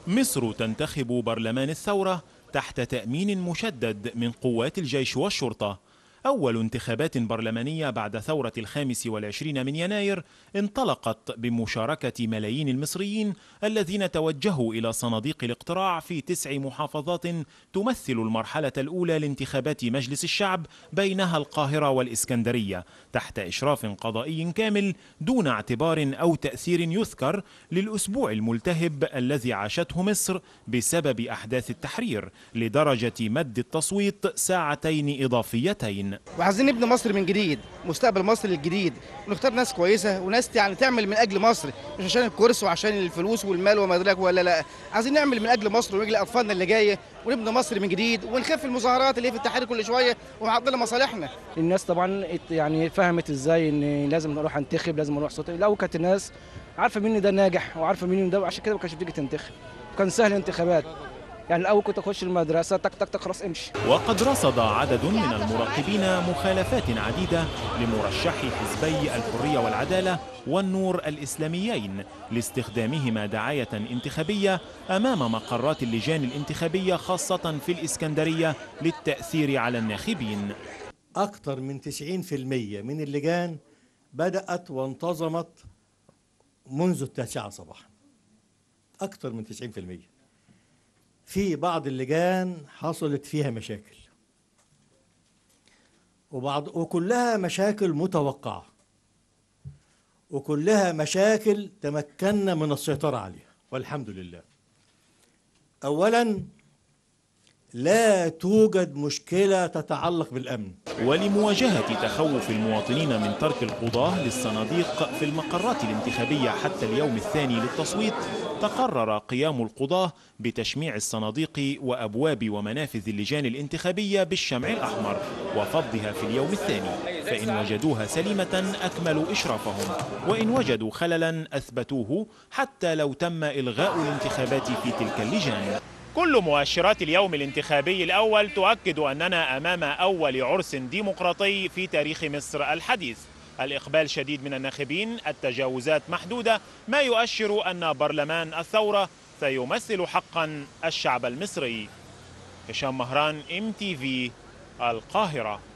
مصر تنتخب برلمان الثورة تحت تأمين مشدد من قوات الجيش والشرطة أول انتخابات برلمانية بعد ثورة الخامس والعشرين من يناير انطلقت بمشاركة ملايين المصريين الذين توجهوا إلى صناديق الاقتراع في تسع محافظات تمثل المرحلة الأولى لانتخابات مجلس الشعب بينها القاهرة والإسكندرية تحت إشراف قضائي كامل دون اعتبار أو تأثير يذكر للأسبوع الملتهب الذي عاشته مصر بسبب أحداث التحرير لدرجة مد التصويت ساعتين إضافيتين وعايزين نبني مصر من جديد مستقبل مصر الجديد ونختار ناس كويسه وناس يعني تعمل من اجل مصر مش عشان الكرسي وعشان الفلوس والمال وما ادراك ولا لا عايزين نعمل من اجل مصر ومن اجل اطفالنا اللي جايه ونبني مصر من جديد ونخف المظاهرات اللي هي في التحرير كل شويه ومعطله مصالحنا الناس طبعا يعني فهمت ازاي ان لازم نروح انتخب لازم اروح صوتي لو كانت الناس عارفه مين ده ناجح وعارفه مين ده عشان كده ما كانش بتيجي تنتخب كان سهل الانتخابات يعني الاول كنت اخش المدرسه تك تك تك خلاص امشي وقد رصد عدد من المراقبين مخالفات عديده لمرشحي حزبي الحريه والعداله والنور الاسلاميين لاستخدامهما دعايه انتخابيه امام مقرات اللجان الانتخابيه خاصه في الاسكندريه للتاثير على الناخبين أكثر من 90% من اللجان بدأت وانتظمت منذ التاسعة صباحا أكثر من 90% في بعض اللجان حصلت فيها مشاكل وبعض وكلها مشاكل متوقعة وكلها مشاكل تمكنا من السيطرة عليها والحمد لله أولا لا توجد مشكلة تتعلق بالأمن ولمواجهة تخوف المواطنين من ترك القضاة للصناديق في المقرات الانتخابية حتى اليوم الثاني للتصويت تقرر قيام القضاة بتشميع الصناديق وأبواب ومنافذ اللجان الانتخابية بالشمع الأحمر وفضها في اليوم الثاني فإن وجدوها سليمة أكملوا إشرافهم وإن وجدوا خللا أثبتوه حتى لو تم إلغاء الانتخابات في تلك اللجان كل مؤشرات اليوم الانتخابي الأول تؤكد أننا أمام أول عرس ديمقراطي في تاريخ مصر الحديث الإقبال شديد من الناخبين التجاوزات محدودة ما يؤشر أن برلمان الثورة سيمثل حقا الشعب المصري هشام مهران ام تي في القاهره